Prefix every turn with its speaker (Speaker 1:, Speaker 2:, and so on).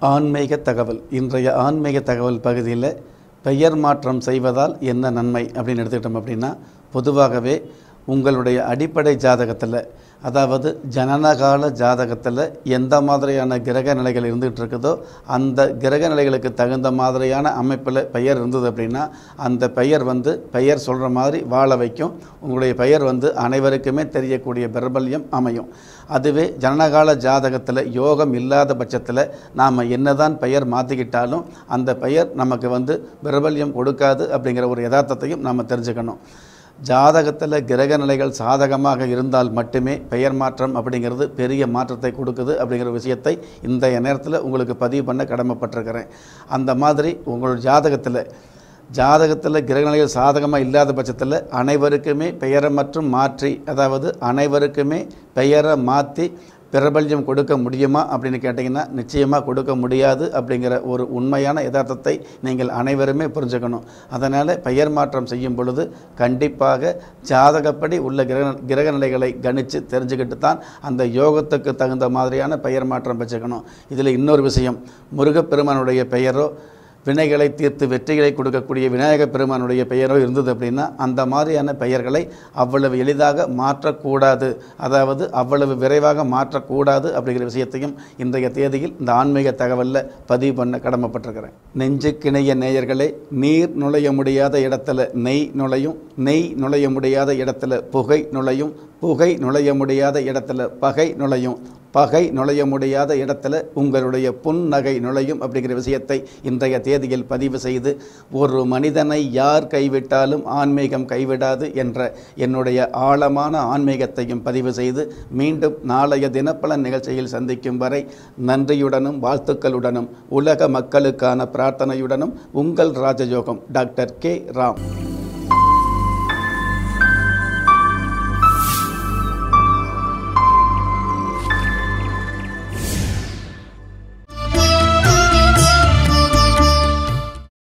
Speaker 1: ஆன்மீக தகவல் இன்றைய ஆன்மீக தகவல் பகுதியில் பெயர் மாற்றம் செய்வதால் என்ன நன்மை அப்படின்னு எடுத்துக்கிட்டோம் அப்படின்னா பொதுவாகவே உங்களுடைய அடிப்படை ஜாதகத்தில் அதாவது ஜனனகால ஜாதகத்தில் எந்த மாதிரியான கிரக நிலைகள் இருந்துகிட்டு இருக்குதோ அந்த கிரக நிலைகளுக்கு தகுந்த மாதிரியான அமைப்பில் பெயர் இருந்தது அப்படின்னா அந்த பெயர் வந்து பெயர் சொல்கிற மாதிரி வாழ வைக்கும் உங்களுடைய பெயர் வந்து அனைவருக்குமே தெரியக்கூடிய பிரபல்யம் அமையும் அதுவே ஜனனகால ஜாதகத்தில் யோகம் இல்லாத பட்சத்தில் நாம் என்னதான் பெயர் மாற்றிக்கிட்டாலும் அந்த பெயர் நமக்கு வந்து பிரபல்யம் கொடுக்காது அப்படிங்கிற ஒரு யதார்த்தத்தையும் நாம் தெரிஞ்சுக்கணும் ஜாதகத்தில் கிரக நிலைகள் சாதகமாக இருந்தால் மட்டுமே பெயர் மாற்றம் அப்படிங்கிறது பெரிய மாற்றத்தை கொடுக்குது அப்படிங்கிற விஷயத்தை இந்த நேரத்தில் உங்களுக்கு பதிவு பண்ண கடமைப்பட்டிருக்கிறேன் அந்த மாதிரி உங்கள் ஜாதகத்தில் ஜாதகத்தில் கிரகநிலைகள் சாதகமாக இல்லாத பட்சத்தில் அனைவருக்குமே பெயரை மற்றும் மாற்றி அதாவது அனைவருக்குமே பெயரை மாற்றி பிரபல்யம் கொடுக்க முடியுமா அப்படின்னு கேட்டிங்கன்னா நிச்சயமாக கொடுக்க முடியாது அப்படிங்கிற ஒரு உண்மையான யதார்த்தத்தை நீங்கள் அனைவருமே புரிஞ்சுக்கணும் அதனால் பெயர் மாற்றம் செய்யும் பொழுது கண்டிப்பாக ஜாதகப்படி உள்ள கிரக கிரக நிலைகளை கணித்து தெரிஞ்சுக்கிட்டு தான் அந்த யோகத்துக்கு தகுந்த மாதிரியான பெயர் மாற்றம் வச்சுக்கணும் இதில் இன்னொரு விஷயம் முருகப்பெருமானுடைய பெயரோ வினைகளை தீர்த்து வெற்றிகளை கொடுக்கக்கூடிய விநாயகப் பெருமானுடைய பெயரோ இருந்தது அப்படின்னா அந்த மாதிரியான பெயர்களை அவ்வளவு எளிதாக மாற்றக்கூடாது அதாவது அவ்வளவு விரைவாக மாற்றக்கூடாது அப்படிங்கிற விஷயத்தையும் இன்றைய தேதியில் இந்த ஆன்மீக தகவலில் பதிவு பண்ண கடமைப்பட்டிருக்கிறேன் நெஞ்சுக்கிணைய நேயர்களே நீர் நுழைய முடியாத இடத்துல நெய் நுழையும் நெய் நுழைய முடியாத இடத்துல புகை நுழையும் புகை நுழைய முடியாத இடத்துல பகை நுழையும் பகை நுழைய முடியாத இடத்துல உங்களுடைய புன்னகை நுழையும் அப்படிங்கிற விஷயத்தை இன்றைய தேதியில் பதிவு செய்து ஒரு மனிதனை யார் கைவிட்டாலும் ஆன்மீகம் கைவிடாது என்ற என்னுடைய ஆழமான ஆன்மீகத்தையும் பதிவு செய்து மீண்டும் நாளைய தினப்பலன் நிகழ்ச்சியில் சந்திக்கும் வரை நன்றியுடனும் வாழ்த்துக்களுடனும் உலக மக்களுக்கான பிரார்த்தனையுடனும் உங்கள் ராஜயோகம் டாக்டர் கே ராம்